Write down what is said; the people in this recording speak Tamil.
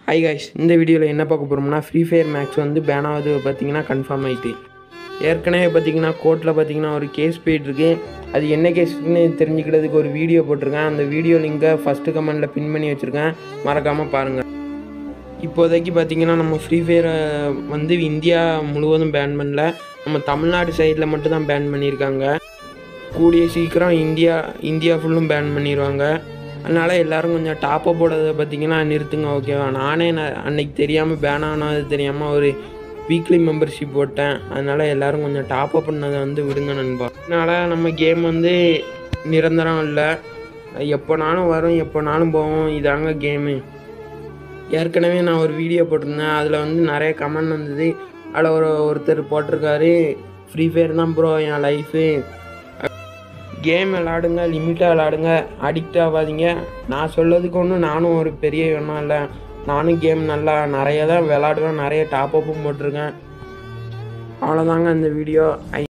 ஹை காய்ஸ் இந்த வீடியோவில் என்ன பார்க்க போகிறோம்னா ஃப்ரீ ஃபயர் மேக்ஸ் வந்து பேன் ஆகுது பார்த்தீங்கன்னா கன்ஃபார்ம் ஆயிட்டு ஏற்கனவே பார்த்தீங்கன்னா கோர்ட்டில் பார்த்தீங்கன்னா ஒரு கேஸ் போயிட்டுருக்கு அது என்ன கேஸ்னு தெரிஞ்சுக்கிறதுக்கு ஒரு வீடியோ போட்டிருக்கேன் அந்த வீடியோ லிங்கை ஃபஸ்ட்டு கமெண்டில் பின் பண்ணி வச்சுருக்கேன் மறக்காமல் பாருங்கள் இப்போதைக்கு பார்த்தீங்கன்னா நம்ம ஃப்ரீ ஃபயரை வந்து இந்தியா முழுவதும் பேன் பண்ணல நம்ம தமிழ்நாடு சைடில் மட்டும் தான் பேன் பண்ணியிருக்காங்க கூடிய சீக்கிரம் இந்தியா இந்தியா ஃபுல்லும் பேன் பண்ணிடுவாங்க அதனால் எல்லோரும் கொஞ்சம் டாப்பப் போடுறத பார்த்தீங்கன்னா நிறுத்துங்க ஓகேவா நானே நான் அன்னைக்கு தெரியாமல் பேன் ஆனது தெரியாமல் ஒரு வீக்லி மெம்பர்ஷிப் போட்டேன் அதனால் எல்லோரும் கொஞ்சம் டாப்அப் பண்ணதை வந்து விடுங்க நண்பா அதனால் நம்ம கேம் வந்து நிரந்தரம் இல்லை எப்போனாலும் வரும் எப்போனாலும் போவோம் இதாங்க கேமு ஏற்கனவே நான் ஒரு வீடியோ போட்டிருந்தேன் அதில் வந்து நிறைய கமெண்ட் வந்தது அதில் ஒரு ஒருத்தர் போட்டிருக்காரு ஃப்ரீ ஃபயர் தான் ப்ரோ என் லைஃபு கேம் விளாடுங்க லிமிட்டாக விளாடுங்க அடிக்ட் ஆகாதீங்க நான் சொல்லதுக்கு ஒன்றும் நானும் ஒரு பெரிய எண்ணம் இல்லை நானும் கேம் நல்லா நிறைய தான் விளாடுவேன் நிறைய டாப்அப்பும் போட்டிருக்கேன் அவ்வளோதாங்க இந்த வீடியோ ஐ